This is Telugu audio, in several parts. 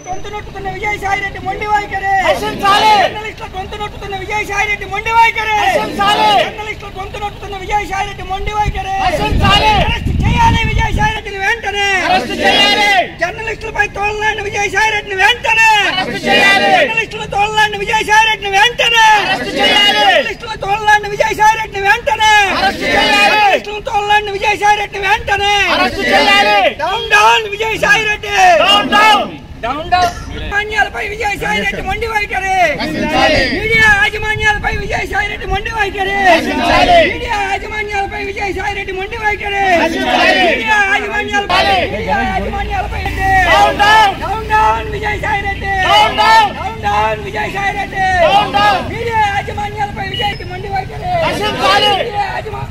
గొంతు నొట్టుతున్న విజయసాయి రెడ్డి మొండి వైఖరి నశించాలి. జర్నలిస్టుల గొంతు నొట్టుతున్న విజయసాయి రెడ్డి మొండి వైఖరి నశించాలి. జర్నలిస్టుల గొంతు నొట్టుతున్న విజయసాయి రెడ్డి మొండి వైఖరి నశించాలి. అరెస్ట్ చేయాలి విజయసాయి రెడ్డిని వెంటనే అరెస్ట్ చేయాలి. జర్నలిస్టులపై తోలనాడిన విజయసాయి రెడ్డిని వెంటనే అరెస్ట్ చేయాలి. జర్నలిస్టుల తోలనాడిన విజయసాయి రెడ్డిని వెంటనే అరెస్ట్ చేయాలి. జర్నలిస్టుల తోలనాడిన విజయసాయి రెడ్డిని వెంటనే అరెస్ట్ చేయాలి. జర్నలిస్టుల తోలనాడిన విజయసాయి రెడ్డిని వెంటనే అరెస్ట్ చేయాలి. Down down Vijayasai Reddy down down down down యాజమాన్యాలపై విజయసాయి రెడ్డి మొండి వైఖరి నశించాలి. మీడియా యాజమాన్యాలపై విజయసాయి రెడ్డి మొండి వైఖరి నశించాలి. మీడియా యాజమాన్యాలపై విజయసాయి రెడ్డి మొండి వైఖరి నశించాలి. మీడియా యాజమాన్యాలపై నశించాలి. మీడియా యాజమాన్యాలపై Reddy. Down down down down Vijayasai Reddy down down down down Vijayasai Reddy down down media యాజమాన్యాలపై విజయ్ రెడ్డి మొండి వైఖరి నశించాలి. మీడియా యాజమా-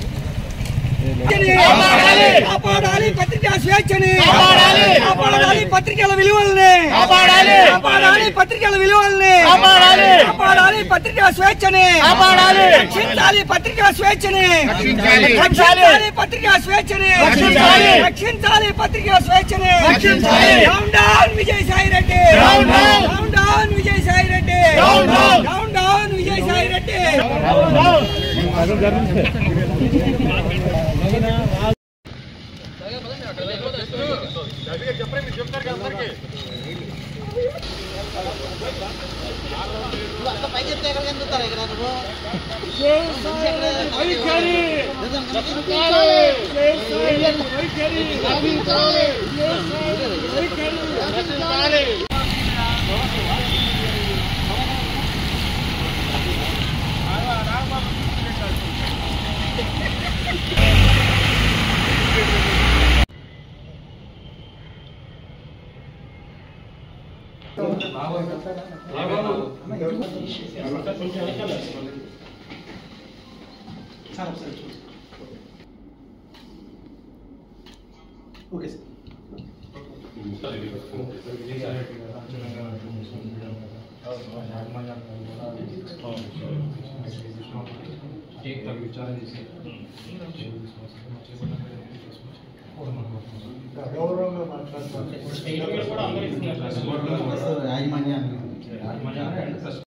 కాపాడాలి. కాపాడాలి పత్రికా స్వేచ్ఛని కాపాడాలి. కాపాడాలి పత్రికల విలువల్ని కాపాడాలి. కాపాడాలి పత్రికల విలువల్ని కాపాడాలి. కాపాడాలి పత్రికా స్వేచ్ఛని కాపాడాలి. రక్షించాలి పత్రికా స్వేచ్ఛని రక్షించాలి. రక్షించాలి పత్రికా స్వేచ్ఛని రక్షించాలి. రక్షించాలి పత్రికా స్వేచ్ఛని రక్షించాలి. Down down Vijayasai Reddy down down. Down down Vijayasai Reddy down down. Down down Vijayasai Reddy గౌరవంగా మాట్లాడుతున్నారు యాజమాన్యాన్ని